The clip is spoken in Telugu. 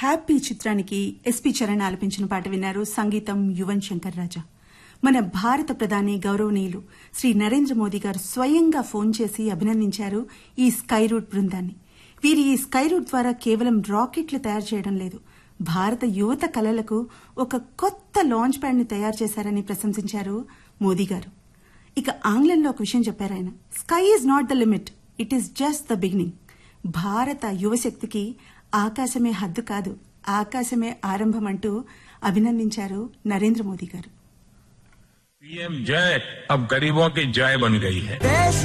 హ్యాపీ చిత్రానికి ఎస్పి చరణ్ ఆలపించిన పాట విన్నారు సంగీతం యువన్ శంకర్ రాజా మన భారత ప్రధాని గౌరవనీయులు శ్రీ నరేంద్ర మోదీ గారు స్వయంగా ఫోన్ చేసి అభినందించారు ఈ స్కై రూట్ బృందాన్ని వీరి ఈ స్కై రూట్ ద్వారా కేవలం రాకెట్లు తయారు చేయడం లేదు భారత యువత కలలకు ఒక కొత్త లాంచ్ ప్యాడ్ ని తయారు చేశారని ప్రశంసించారు మోదీ గారు ఇక ఆంగ్లంలో ఒక విషయం చెప్పారు ఆయన sky is not the limit it is just the beginning భారత యువశక్తికి ఆకాశమే హద్దు కాదు ఆకాశమే ఆరంభం అంటూ అభినందించారు నరేంద్ర మోదీ గారు पीएम जय अब गरीबों की जय बन गई है